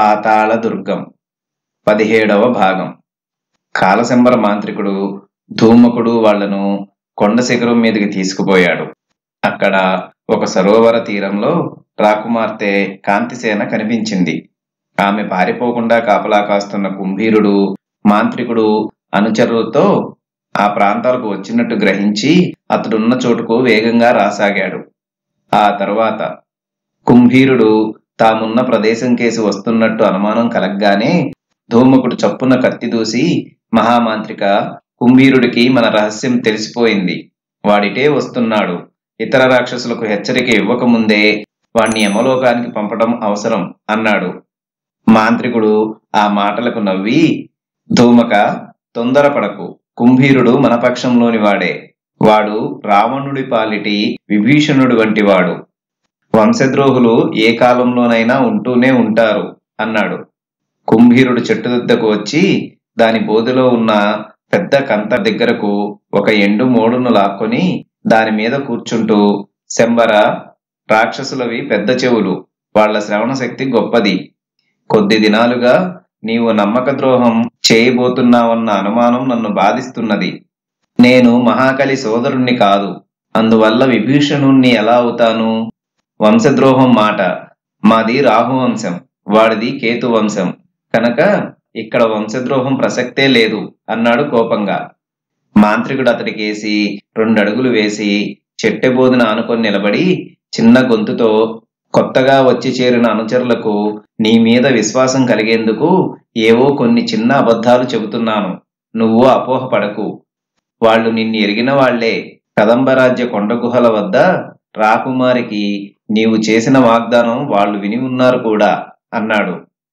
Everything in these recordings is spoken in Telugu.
పాతాళ దుర్గం పదిహేడవ భాగం కాలశంబర మాంత్రికుడు ధూమకుడు వాళ్లను కొండ శిఖరం మీదకి తీసుకుపోయాడు అక్కడ ఒక సరోవర తీరంలో రాకుమార్తె కాంతిసేన కనిపించింది ఆమె పారిపోకుండా కాపలా కాస్తున్న కుంభీరుడు మాంత్రికుడు అనుచరులతో ఆ ప్రాంతాలకు వచ్చినట్టు గ్రహించి అతడున్న చోటుకు వేగంగా రాసాగాడు ఆ తరువాత కుంభీరుడు తామున్న ప్రదేశం కేసి వస్తున్నట్టు అనుమానం కలగ్గానే ధూమకుడు చప్పున కత్తి దూసి మహామాంత్రిక కుంభీరుడికి మన రహస్యం తెలిసిపోయింది వాడిటే వస్తున్నాడు ఇతర రాక్షసులకు హెచ్చరిక ఇవ్వకముందే వాణ్ణి యమలోకానికి పంపడం అవసరం అన్నాడు మాంత్రికుడు ఆ మాటలకు నవ్వి ధూమక తొందరపడకు కుంభీరుడు మన పక్షంలోని వాడే వాడు రావణుడి పాలిటి విభీషణుడు వంటి వాడు వంశద్రోహులు ఏ కాలంలోనైనా ఉంటూనే ఉంటారు అన్నాడు కుంభీరుడు చెట్టు వద్దకు వచ్చి దాని బోధిలో ఉన్న పెద్ద కంత దగ్గరకు ఒక ఎండు మోడును లాక్కొని దాని మీద కూర్చుంటూ శంబర రాక్షసులవి పెద్ద చెవులు వాళ్ల శ్రవణ శక్తి గొప్పది కొద్ది దినాలుగా నీవు నమ్మక ద్రోహం చేయబోతున్నావన్న అనుమానం నన్ను బాధిస్తున్నది నేను మహాకలి సోదరుణ్ణి కాదు అందువల్ల విభీషణుణ్ణి ఎలా అవుతాను వంశద్రోహం మాట మాది రాహు వంశం వాడిది కేతు వంశం కనుక ఇక్కడ వంశద్రోహం ప్రసక్తే లేదు అన్నాడు కోపంగా మాంత్రికుడు అతడికేసి రెండడుగులు వేసి చెట్టెబోదున ఆనుకొని నిలబడి చిన్న గొంతుతో కొత్తగా వచ్చి చేరిన అనుచరులకు నీ మీద విశ్వాసం కలిగేందుకు ఏవో కొన్ని చిన్న అబద్ధాలు చెబుతున్నాను నువ్వు అపోహపడకు వాళ్ళు నిన్ను ఎరిగిన వాళ్లే కదంబరాజ్య కొండ గుహల వద్ద రాకుమారికి నీవు చేసిన వాగ్దానం వాళ్ళు విని ఉన్నారు కూడా అన్నాడు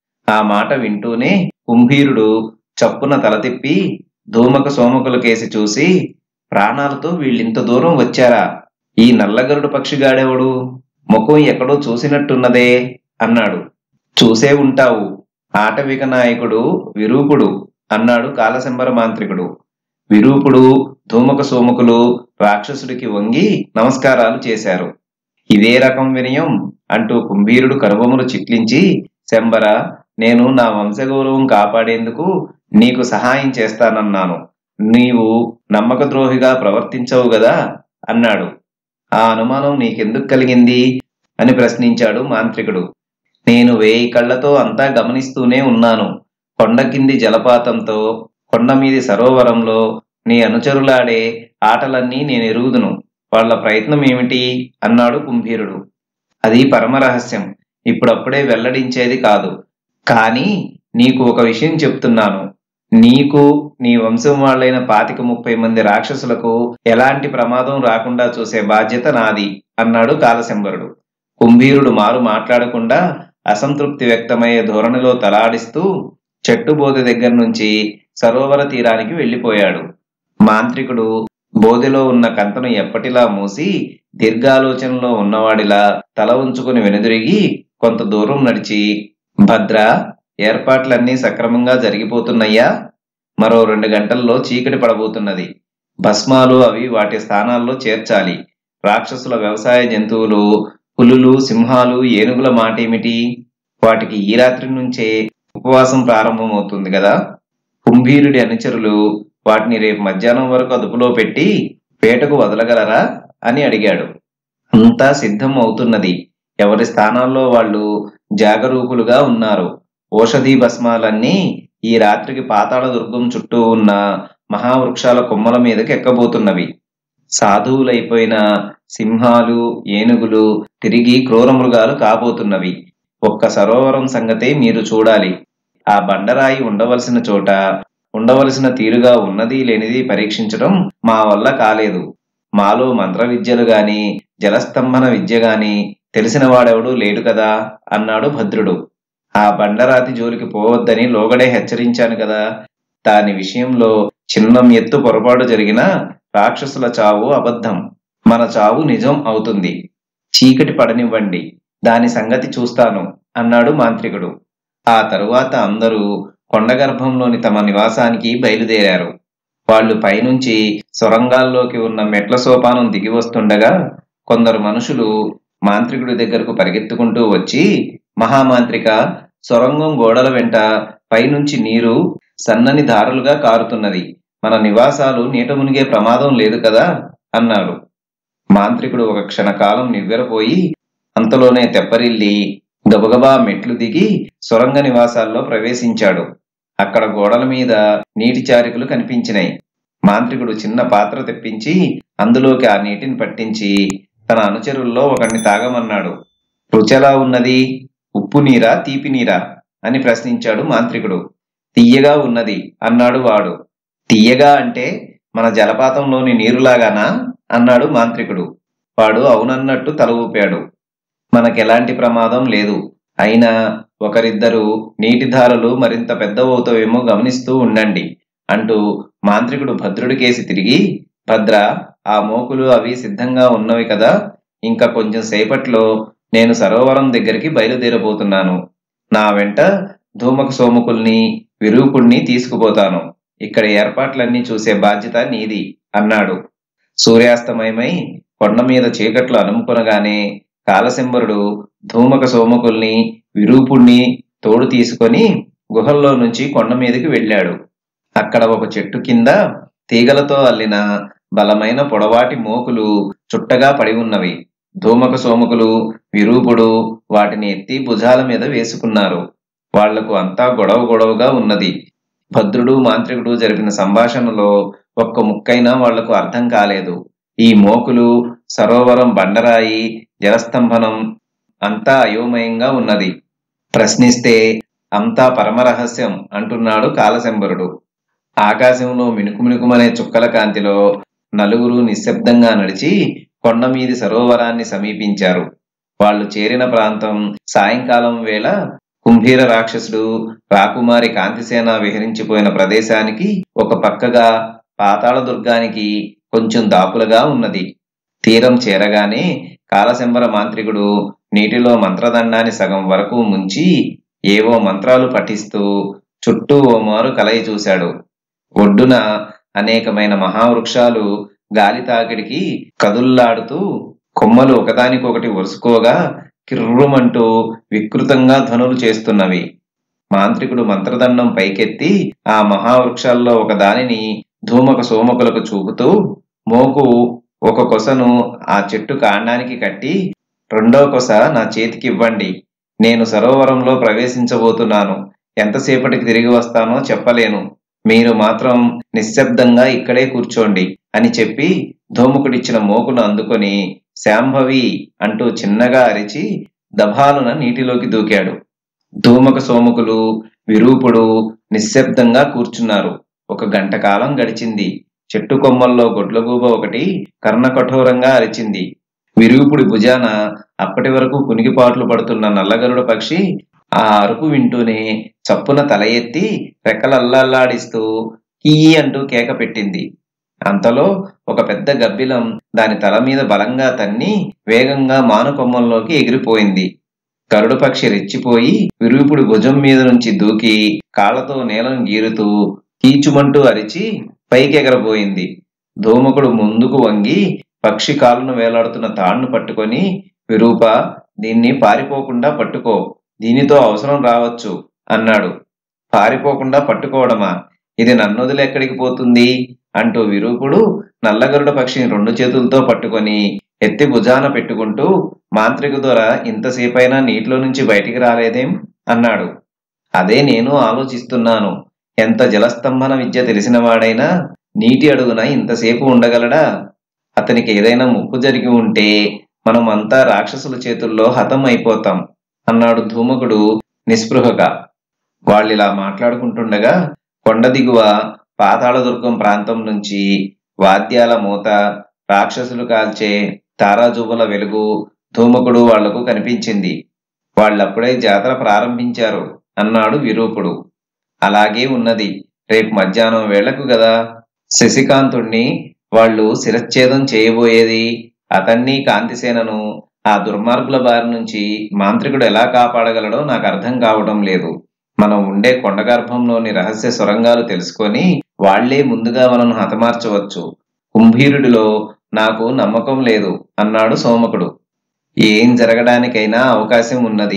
ఆ మాట వింటూనే కుంభీరుడు చప్పున తల తిప్పి ధూమక సోమకుల కేసి చూసి ప్రాణాలతో వీళ్ళింత దూరం వచ్చారా ఈ నల్లగరుడు పక్షిగాడెవడు ముఖం ఎక్కడో చూసినట్టున్నదే అన్నాడు చూసే ఉంటావు ఆటవిక నాయకుడు విరూపుడు అన్నాడు కాలశంబర మాంత్రికుడు విరూపుడు ధూమక సోమకులు రాక్షసుడికి వంగి నమస్కారాలు చేశారు ఇదే రకం వినయం అంటూ కుంభీరుడు కనుబొమ్మలు చిట్లించి శంబర నేను నా వంశగౌరవం కాపాడేందుకు నీకు సహాయం చేస్తానన్నాను నీవు నమ్మక ద్రోహిగా ప్రవర్తించవు గదా అన్నాడు ఆ అనుమానం నీకెందుకు కలిగింది అని ప్రశ్నించాడు మాంత్రికుడు నేను వేయి కళ్ళతో అంతా గమనిస్తూనే ఉన్నాను కొండ కింది జలపాతంతో కొండ మీది సరోవరంలో నీ అనుచరులాడే ఆటలన్నీ నేను ఎరుగుదును వాళ్ల ప్రయత్నం ఏమిటి అన్నాడు కుంభీరుడు అది పరమరహస్యం ఇప్పుడప్పుడే వెల్లడించేది కాదు కానీ నీకు ఒక విషయం చెప్తున్నాను నీకు నీ వంశం వాళ్ళైన పాతిక ముప్పై మంది రాక్షసులకు ఎలాంటి ప్రమాదం రాకుండా చూసే బాధ్యత నాది అన్నాడు కాలశంబరుడు కుంభీరుడు మారు మాట్లాడకుండా అసంతృప్తి వ్యక్తమయ్యే ధోరణిలో తలాడిస్తూ చెట్టు బోధి దగ్గర నుంచి సరోవర తీరానికి వెళ్లిపోయాడు మాంత్రికుడు బోధెలో ఉన్న కంతను ఎప్పటిలా మూసి దీర్ఘాలోచనలో ఉన్నవాడిలా తల ఉంచుకుని వెనుదిరిగి కొంత దూరం నడిచి భద్ర ఏర్పాట్లన్నీ సక్రమంగా జరిగిపోతున్నాయా మరో రెండు గంటల్లో చీకటి పడబోతున్నది భస్మాలు అవి వాటి స్థానాల్లో చేర్చాలి రాక్షసుల వ్యవసాయ జంతువులు పులులు సింహాలు ఏనుగుల మాటేమిటి వాటికి ఈ రాత్రి నుంచే ఉపవాసం ప్రారంభమవుతుంది కదా కుంభీరుడి అనుచరులు వాటిని రేపు మధ్యాహ్నం వరకు అదుపులో పెట్టి వేటకు వదలగలరా అని అడిగాడు అంతా సిద్ధం అవుతున్నది ఎవరి స్థానాల్లో వాళ్ళు జాగరూకులుగా ఉన్నారు ఓషధి భస్మాలన్నీ ఈ రాత్రికి పాతాళ దుర్గం చుట్టూ ఉన్న మహావృక్షాల కొమ్మల మీదకి ఎక్కబోతున్నవి సాధువులైపోయిన సింహాలు ఏనుగులు తిరిగి క్రూరమృగాలు కాబోతున్నవి ఒక్క సరోవరం సంగతే మీరు చూడాలి ఆ బండరాయి ఉండవలసిన చోట ఉండవలసిన తీరుగా ఉన్నది లేనిది పరీక్షించడం మా వల్ల కాలేదు మాలో మంత్ర విద్యలు గాని జలస్తంభన విద్య గాని తెలిసిన వాడెవడూ లేడు కదా అన్నాడు భద్రుడు ఆ బండరాతి జోలికి పోవద్దని లోగడే హెచ్చరించాను కదా దాని విషయంలో చిన్నం ఎత్తు పొరపాటు జరిగినా రాక్షసుల చావు అబద్ధం మన చావు నిజం అవుతుంది చీకటి పడనివ్వండి దాని సంగతి చూస్తాను అన్నాడు మాంత్రికుడు ఆ తరువాత అందరూ కొండగర్భంలోని తమ నివాసానికి బయలుదేరారు వాళ్ళు పైనుంచి సొరంగాల్లోకి ఉన్న మెట్ల సోపానం దిగి వస్తుండగా కొందరు మనుషులు మాంత్రికుడి దగ్గరకు పరిగెత్తుకుంటూ వచ్చి మహామాంత్రిక సొరంగం గోడల వెంట పైనుంచి నీరు సన్నని ధారలుగా కారుతున్నది మన నివాసాలు నీట మునిగే ప్రమాదం లేదు కదా అన్నాడు మాంత్రికుడు ఒక క్షణకాలం నివ్వెరపోయి అంతలోనే తెప్పరిల్లి గబగబా మెట్లు దిగి సొరంగ నివాసాల్లో ప్రవేశించాడు అక్కడ గోడల మీద నీటి చారికలు కనిపించినాయి మాంత్రికుడు చిన్న పాత్ర తెప్పించి అందులోకి ఆ నీటిని పట్టించి తన అనుచరుల్లో ఒకరిని తాగమన్నాడు రుచెలా ఉన్నది ఉప్పు నీరా తీపి నీరా అని ప్రశ్నించాడు మాంత్రికుడు తీయగా ఉన్నది అన్నాడు వాడు తీయగా అంటే మన జలపాతంలోని నీరులాగానా అన్నాడు మాంత్రికుడు వాడు అవునన్నట్టు తల ఊపాడు మనకెలాంటి ప్రమాదం లేదు అయినా ఒకరిద్దరు నీటిధారలు మరింత పెద్దవవుతావేమో గమనిస్తూ ఉండండి అంటూ మాంత్రికుడు భద్రుడి కేసి తిరిగి భద్ర ఆ మోకులు అవి సిద్ధంగా ఉన్నవి కదా ఇంకా కొంచెం సేపట్లో నేను సరోవరం దగ్గరికి బయలుదేరబోతున్నాను నా వెంట ధూమక సోముకుల్ని విరూపుణ్ణి తీసుకుపోతాను ఇక్కడ ఏర్పాట్లన్నీ చూసే బాధ్యత నీది అన్నాడు సూర్యాస్తమయమై కొండ మీద చీకట్లు అనుముకొనగానే కాలశంబరుడు ధూమక సోమకుల్ని విరూపుణ్ణి తోడు తీసుకొని గుహల్లో నుంచి కొండ మీదకి వెళ్ళాడు అక్కడ ఒక చెట్టు కింద తీగలతో అల్లిన బలమైన పొడవాటి మోకులు చుట్టగా పడి ఉన్నవి ధూమక సోమకులు విరూపుడు వాటిని ఎత్తి భుజాల మీద వేసుకున్నారు వాళ్లకు అంతా గొడవ గొడవగా ఉన్నది భద్రుడు మాంత్రికుడు జరిపిన సంభాషణలో ఒక్క ముక్కైనా వాళ్లకు అర్థం కాలేదు ఈ మోకులు సరోవరం బండరాయి జలస్తంభనం అంతా అయోమయంగా ఉన్నది ప్రశ్నిస్తే అంతా పరమరహస్యం అంటున్నాడు కాలశంబరుడు ఆకాశంలో మినుకు మినుకుమనే చుక్కల కాంతిలో నలుగురు నిశ్శబ్దంగా నడిచి కొండ మీది సరోవరాన్ని సమీపించారు వాళ్ళు చేరిన ప్రాంతం సాయంకాలం వేళ కుంభీర రాక్షసుడు రాకుమారి కాంతిసేన విహరించిపోయిన ప్రదేశానికి ఒక పక్కగా పాతాళ దుర్గానికి కొంచెం దాపులుగా ఉన్నది తీరం చేరగానే కాలశంబర మాంత్రికుడు నీటిలో మంత్రదండాన్ని సగం వరకు ముంచి ఏవో మంత్రాలు పఠిస్తూ చుట్టూ ఓ మారు కలయి చూశాడు ఒడ్డున అనేకమైన మహావృక్షాలు గాలి తాకిడికి కదుల్లాడుతూ కొమ్మలు ఒకదానికొకటి ఒరుసుకోగా కిర్రుమంటూ వికృతంగా ధ్వనులు చేస్తున్నవి మాంత్రికుడు మంత్రదండం పైకెత్తి ఆ మహావృక్షాల్లో ఒక దానిని ధూమక సోమకులకు చూపుతూ మోకు ఒక కొసను ఆ చెట్టు కాండానికి కట్టి రెండో కొస నా చేతికి ఇవ్వండి నేను సరోవరంలో ప్రవేశించబోతున్నాను ఎంతసేపటికి తిరిగి వస్తానో చెప్పలేను మీరు మాత్రం నిశ్శబ్దంగా ఇక్కడే కూర్చోండి అని చెప్పి ధూముకుడిచ్చిన మోకును అందుకొని శాంభవి అంటూ చిన్నగా అరిచి దభాలున నీటిలోకి దూకాడు ధూమక సోముకులు విరూపుడు నిశ్శబ్దంగా కూర్చున్నారు ఒక గంట కాలం గడిచింది చెట్టు కొమ్మల్లో గొడ్లగూబ ఒకటి కర్ణకఠోరంగా అరిచింది విరూపుడి భుజాన అప్పటి వరకు కునిగిపాట్లు పడుతున్న నల్లగరుడ పక్షి ఆ అరుపు వింటూనే చప్పున తల ఎత్తి రెక్కలల్లాడిస్తూ కీ అంటూ కేక పెట్టింది అంతలో ఒక పెద్ద గబ్బిలం దాని తల మీద బలంగా తన్ని వేగంగా మానుకొమ్మల్లోకి ఎగిరిపోయింది గరుడు పక్షి రెచ్చిపోయి విరూపుడి భుజం మీద నుంచి దూకి కాళ్లతో నేలను గీరుతూ కీచుమంటూ అరిచి పైకెగరబోయింది ధూమకుడు ముందుకు వంగి పక్షి కాలును వేలాడుతున్న తాడును పట్టుకొని విరూప దీన్ని పారిపోకుండా పట్టుకో దీనితో అవసరం రావచ్చు అన్నాడు పారిపోకుండా పట్టుకోవడమా ఇది నన్నొదిలెక్కడికి పోతుంది అంటూ విరూపుడు నల్లగరుడ పక్షిని రెండు చేతులతో పట్టుకొని ఎత్తి భుజాన పెట్టుకుంటూ మాంత్రిక దొర ఇంతసేపైనా నీటిలో నుంచి బయటికి రాలేదేం అన్నాడు అదే నేను ఆలోచిస్తున్నాను ఎంత జలస్తంభన విద్య తెలిసిన వాడైనా నీటి అడుగున ఇంతసేపు ఉండగలడా అతనికి ఏదైనా ముప్పు జరిగి ఉంటే మనం అంతా రాక్షసుల చేతుల్లో హతం అయిపోతాం అన్నాడు ధూమకుడు నిస్పృహగా వాళ్ళిలా మాట్లాడుకుంటుండగా కొండ దిగువ పాతాళదుర్గం ప్రాంతం నుంచి వాద్యాల మూత రాక్షసులు కాల్చే తారాజువ్వల వెలుగు ధూమకుడు వాళ్లకు కనిపించింది వాళ్ళప్పుడే జాతర ప్రారంభించారు అన్నాడు విరూపుడు అలాగే ఉన్నది రేపు మధ్యాహ్నం వేళకు గదా శశికాంతుణ్ణి వాళ్ళు శిరచ్ఛేదం చేయబోయేది అతన్ని కాంతిసేనను ఆ దుర్మార్గుల బారి నుంచి మాంత్రికుడు ఎలా కాపాడగలడో నాకు అర్థం కావడం లేదు మనం ఉండే కొండగర్భంలోని రహస్య సొరంగాలు తెలుసుకొని వాళ్లే ముందుగా మనను హతమార్చవచ్చు కుంభీరుడిలో నాకు నమ్మకం లేదు అన్నాడు సోమకుడు ఏం జరగడానికైనా అవకాశం ఉన్నది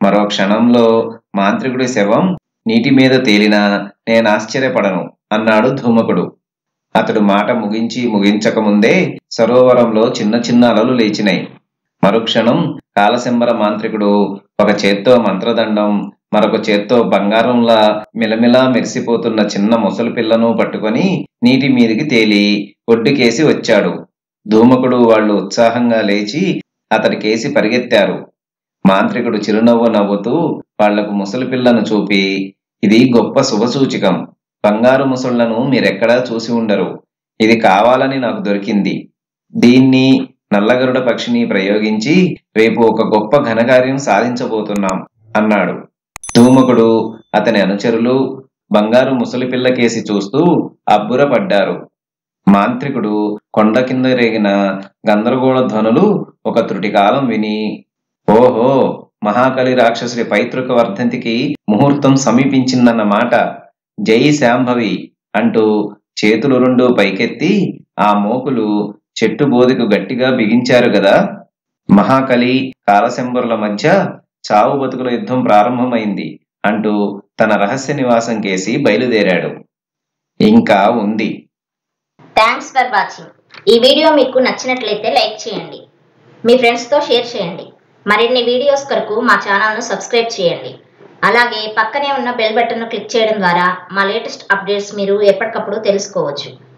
మరో క్షణంలో మాంత్రికుడి శవం నీటి మీద తేలినా నేను ఆశ్చర్యపడను అన్నాడు ధూమకుడు అతడు మాట ముగించి ముగించకముందే సరోవరంలో చిన్న చిన్న అలలు లేచినాయి మరుక్షణం కాలశంబర మాంత్రికుడు ఒక చేత్తో మంత్రదండం మరొక చేత్తో బంగారంలా మిలమిలా మెరిసిపోతున్న చిన్న ముసలి పిల్లను పట్టుకొని నీటి మీదికి తేలి ఒడ్డుకేసి వచ్చాడు ధూమకుడు వాళ్ళు ఉత్సాహంగా లేచి అతడికేసి పరిగెత్తారు మాంత్రికుడు చిరునవ్వు నవ్వుతూ వాళ్లకు ముసలి పిల్లను చూపి ఇది గొప్ప శుభసూచికం బంగారు ముసళ్లను మీరెక్కడా చూసి ఉండరు ఇది కావాలని నాకు దొరికింది దీన్ని నల్లగరుడ పక్షిని ప్రయోగించి రేపు ఒక గొప్ప ఘనకార్యం సాధించబోతున్నాం అన్నాడు ధూమకుడు అతని అనుచరులు బంగారు ముసలి పిల్లకేసి చూస్తూ అబ్బురపడ్డారు మాంత్రికుడు కొండ కింద రేగిన గందరగోళ ధ్వనులు ఒక త్రుటికాలం విని ఓహో మహాకలి రాక్షసుడి పైతృక వర్ధంతికి ముహూర్తం సమీపించిందన్నమాట జై శాంభవి అంటూ చేతులు రెండు పైకెత్తి ఆ మోకులు చెట్టు బోధికు గట్టిగా బిగించారు గదా మహాకలి కాలశంబరుల మధ్య చావు బతుకుల యుద్ధం ప్రారంభమైంది అంటూ తన రహస్య నివాసం కేసి బయలుదేరాడు ఇంకా ఉంది థ్యాంక్స్ ఫర్ వాచింగ్ ఈ వీడియో మీకు నచ్చినట్లయితే లైక్ చేయండి మీ ఫ్రెండ్స్తో షేర్ చేయండి మరిన్ని వీడియోస్ కొరకు మా ఛానల్ను సబ్స్క్రైబ్ చేయండి అలాగే పక్కనే ఉన్న బెల్ బటన్ను క్లిక్ చేయడం ద్వారా మా లేటెస్ట్ అప్డేట్స్ మీరు ఎప్పటికప్పుడు తెలుసుకోవచ్చు